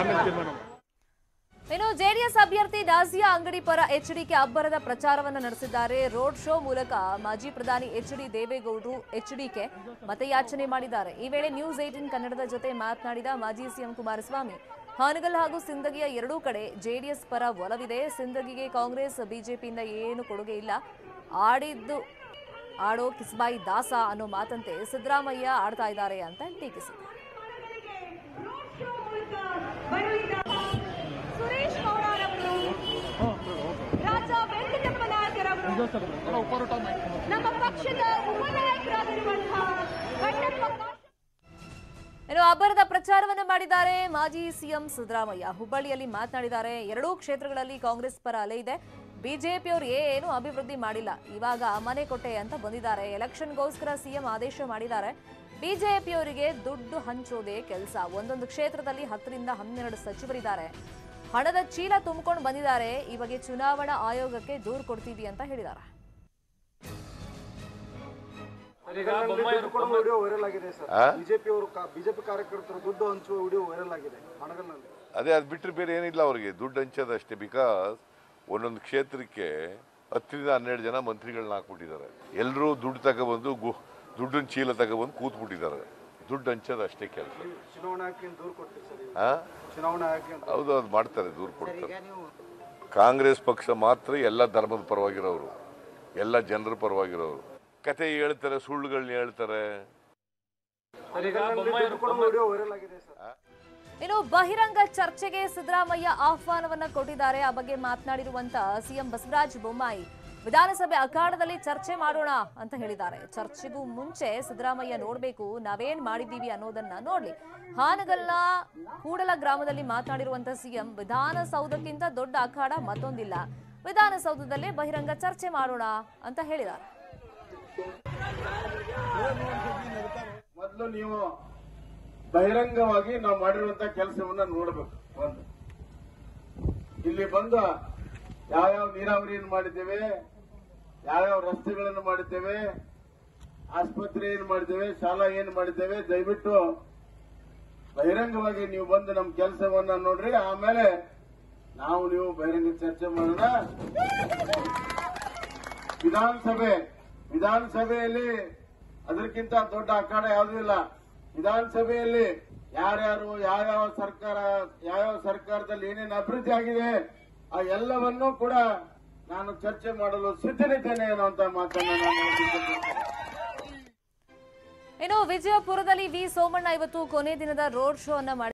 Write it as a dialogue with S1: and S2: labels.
S1: ಆಮೇಲೆ ತೀರ್ಮಾನ ಮಾಡೋಣ.
S2: ಇನ್ನು ಜೆಡಿಎಸ್ ಅಭ್ಯರ್ಥಿ ನಾಜಿಯಾ ಅಂಗಡಿ ಪರ ಎಚ್ಡಿಕೆ ಅಬ್ಬರದ ಪ್ರಚಾರವನ್ನ ನಡೆಸಿದ್ದಾರೆ ರೋಡ್ ಶೋ ಮೂಲಕ ಮಾಜಿ ಪ್ರಧಾನಿ ಎಚ್ ಡಿ ದೇವೇಗೌಡರು ಎಚ್ಡಿಕೆ ಮತಯಾಚನೆ ಮಾಡಿದ್ದಾರೆ ಈ ವೇಳೆ ನ್ಯೂಸ್ ಏಟಿನ್ ಕನ್ನಡದ ಜೊತೆ ಮಾತನಾಡಿದ ಮಾಜಿ ಸಿಎಂ ಕುಮಾರಸ್ವಾಮಿ ಹಾನಗಲ್ ಹಾಗೂ ಸಿಂದಗಿಯ ಎರಡೂ ಕಡೆ ಜೆಡಿಎಸ್ ಪರ ಒಲವಿದೆ ಸಿಂದಗಿಗೆ ಕಾಂಗ್ರೆಸ್ ಬಿಜೆಪಿಯಿಂದ ಏನು ಕೊಡುಗೆ ಇಲ್ಲ ಆಡಿದ್ದು ಆಡೋ ಕಿಸ್ಬಾಯಿ ದಾಸ ಅನ್ನೋ ಮಾತಂತೆ ಸಿದ್ದರಾಮಯ್ಯ ಆಡ್ತಾ ಇದ್ದಾರೆ ಅಂತ ಟೀಕಿಸಿದ್ದಾರೆ
S3: ಸುರೇಶ್ ಗೌಡರವರು ರಾಜ ವೆಂಕಟಪ್ಪ ನಾಯಕರವರು ನಮ್ಮ ಪಕ್ಷದ ಉಪನಾಯಕರಾಗಿರುವಂತಹ ಬಂಡೆಪ್ಪ ಕಾಶಿ
S2: ಇನ್ನು ಅಬ್ಬರದ ಪ್ರಚಾರವನ್ನು ಮಾಡಿದ್ದಾರೆ ಮಾಜಿ ಸಿಎಂ ಸಿದ್ದರಾಮಯ್ಯ ಹುಬ್ಬಳ್ಳಿಯಲ್ಲಿ ಮಾತನಾಡಿದ್ದಾರೆ ಎರಡೂ ಕ್ಷೇತ್ರಗಳಲ್ಲಿ ಕಾಂಗ್ರೆಸ್ ಪರ ಅಲೆ ಇದೆ ಬಿಜೆಪಿಯವರು ಏನು ಅಭಿವೃದ್ಧಿ ಮಾಡಿಲ್ಲ ಇವಾಗ ಮನೆ ಕೊಟ್ಟೆ ಅಂತ ಬಂದಿದ್ದಾರೆ ಎಲೆಕ್ಷನ್ಗೋಸ್ಕರ ಸಿಎಂ ಆದೇಶ ಮಾಡಿದ್ದಾರೆ ಬಿಜೆಪಿಯವರಿಗೆ ದುಡ್ಡು ಹಂಚೋದೇ ಕೆಲಸ ಒಂದೊಂದು ಕ್ಷೇತ್ರದಲ್ಲಿ ಹತ್ತರಿಂದ ಹನ್ನೆರಡು ಸಚಿವರಿದ್ದಾರೆ ಹಣದ ಚೀಲ ತುಂಬಿಕೊಂಡು ಬಂದಿದ್ದಾರೆ ಈ ಬಗ್ಗೆ ಚುನಾವಣಾ ಆಯೋಗಕ್ಕೆ ದೂರು ಕೊಡ್ತೀವಿ ಅಂತ ಹೇಳಿದ್ದಾರೆ
S4: ದುಡ್ಡು ಕೊಡುವ ವಿಡಿಯೋ ವೈರಲ್ ಆಗಿದೆ ಸರ್
S5: ಆ?
S4: ಬಿಜೆಪಿ ಅವರು ಬಿಜೆಪಿ ಕಾರ್ಯಕರ್ತರು ದುಡ್ಡು ಹಂಚುವ ವಿಡಿಯೋ ವೈರಲ್ ಆಗಿದೆ ಹಣಗಲ್ನಲ್ಲಿ
S5: ಅದೇ ಅದು ಬಿಟ್ಟರೆ ಬೇರೆ ಏನಿಲ್ಲ ಅವ್ರಿಗೆ ದುಡ್ಡು ಹಂಚೋದಷ್ಟೇ ಬಿಕಾಸ್ ಒಂದೊಂದು ಕ್ಷೇತ್ರಕ್ಕೆ ಹತ್ತರಿಂದ ಹನ್ನೆರಡು ಜನ ಮಂತ್ರಿಗಳನ್ನ ಹಾಕ್ಬಿಟ್ಟಿದ್ದಾರೆ ಎಲ್ಲರೂ ದುಡ್ಡು ತಗೊಬಂದು ಗು ದುಡ್ಡನ್ನ ಚೀಲ ತಗೊಬಂದು ಕೂತ್ಬಿಟ್ಟಿದ್ದಾರೆ ದುಡ್ಡು ಹಂಚೋದು ಅಷ್ಟೇ ಕೆಲಸ
S4: ಚುನಾವಣಾ ಆಯ್ಕೆ ದೂರು ಕೊಡ್ತೀವಿ ಸರ್ ಈಗ.
S5: ಆ?
S4: ಚುನಾವಣಾ ಆಯ್ಕೆ ಅಂತ
S5: ಹೌದು ಅದು ಮಾಡ್ತಾರೆ ದೂರು ಕೊಡ್ತಾರೆ ಕಾಂಗ್ರೆಸ್ ಪಕ್ಷ ಮಾತ್ರ ಎಲ್ಲ ಧರ್ಮದ ಪರವಾಗಿರೋರು ಎಲ್ಲ ಜನರ ಪರವಾಗಿರೋರು ಕತೆ ಹೇಳ್ತಾರೆ ಸುಳ್ಳುಗಳನ್ನ ಹೇಳ್ತಾರೆ
S4: ದುಡ್ಡು ಕೊಡುವ ವಿಡಿಯೋ ವೈರಲ್ ಆಗಿದೆ ಸರ್
S2: ಇನ್ನು ಬಹಿರಂಗ ಚರ್ಚೆಗೆ ಸಿದ್ದರಾಮಯ್ಯ ಆಹ್ವಾನವನ್ನ ಕೊಟ್ಟಿದ್ದಾರೆ ಆ ಬಗ್ಗೆ ಮಾತನಾಡಿರುವಂತ ಸಿಎಂ ಬಸವರಾಜ ಬೊಮ್ಮಾಯಿ ವಿಧಾನಸಭೆ ಅಖಾಡದಲ್ಲಿ ಚರ್ಚೆ ಮಾಡೋಣ ಅಂತ ಹೇಳಿದ್ದಾರೆ ಚರ್ಚೆಗೂ ಮುಂಚೆ ಸಿದ್ದರಾಮಯ್ಯ ನೋಡ್ಬೇಕು ನಾವೇನ್ ಮಾಡಿದ್ದೀವಿ ಅನ್ನೋದನ್ನ ನೋಡ್ಲಿ ಹಾನಗಲ್ನ ಕೂಡಲ ಗ್ರಾಮದಲ್ಲಿ ಮಾತನಾಡಿರುವಂತ ಸಿಎಂ ವಿಧಾನಸೌಧಕ್ಕಿಂತ ದೊಡ್ಡ ಅಖಾಡ ಮತ್ತೊಂದಿಲ್ಲ ವಿಧಾನಸೌಧದಲ್ಲೇ ಬಹಿರಂಗ ಚರ್ಚೆ ಮಾಡೋಣ ಅಂತ ಹೇಳಿದ್ದಾರೆ
S6: ಮೊದಲು ನೀವು ಬಹಿರಂಗವಾಗಿ ನಾವು ಮಾಡಿರುವಂತ ಕೆಲಸವನ್ನ ನೋಡಬೇಕು ಒಂದು ಇಲ್ಲಿ ಬಂದು ಯಾವ್ಯಾವ ನೀರಾವರಿಯನ್ನು ಮಾಡಿದ್ದೇವೆ ಯಾವ್ಯಾವ ರಸ್ತೆಗಳನ್ನು ಮಾಡಿದ್ದೇವೆ ಆಸ್ಪತ್ರೆ ಏನು ಮಾಡಿದ್ದೇವೆ ಶಾಲಾ ಏನು ಮಾಡಿದ್ದೇವೆ ದಯವಿಟ್ಟು ಬಹಿರಂಗವಾಗಿ ನೀವು ಬಂದು ನಮ್ಮ ಕೆಲಸವನ್ನ ನೋಡ್ರಿ ಆಮೇಲೆ ನಾವು ನೀವು ಬಹಿರಂಗ ಚರ್ಚೆ ಮಾಡೋಣ ವಿಧಾನಸಭೆ ವಿಧಾನಸಭೆಯಲ್ಲಿ ಅದಕ್ಕಿಂತ ದೊಡ್ಡ ಅಖಾಡ ಯಾವುದೂ ಇಲ್ಲ ವಿಧಾನಸಭೆಯಲ್ಲಿ ಯಾರ್ಯಾರು ಯಾವ್ಯಾವ ಸರ್ಕಾರ ಯಾವ್ಯಾವ ಸರ್ಕಾರದಲ್ಲಿ ಏನೇನು ಅಭಿವೃದ್ಧಿ ಆಗಿದೆ ಆ ಎಲ್ಲವನ್ನೂ ಕೂಡ ನಾನು ಚರ್ಚೆ ಮಾಡಲು ಸಿದ್ಧನಿದ್ದೇನೆ ಅನ್ನುವಂತ ಮಾತನ್ನು ನಾನು ಹೇಳಿದ್ದೇನೆ.
S2: ಇನ್ನು ವಿಜಯಪುರದಲ್ಲಿ ವಿ ಸೋಮಣ್ಣ ಇವತ್ತು ಕೊನೆ ದಿನದ ರೋಡ್ ಶೋ ಅನ್ನ ಮಾಡಿ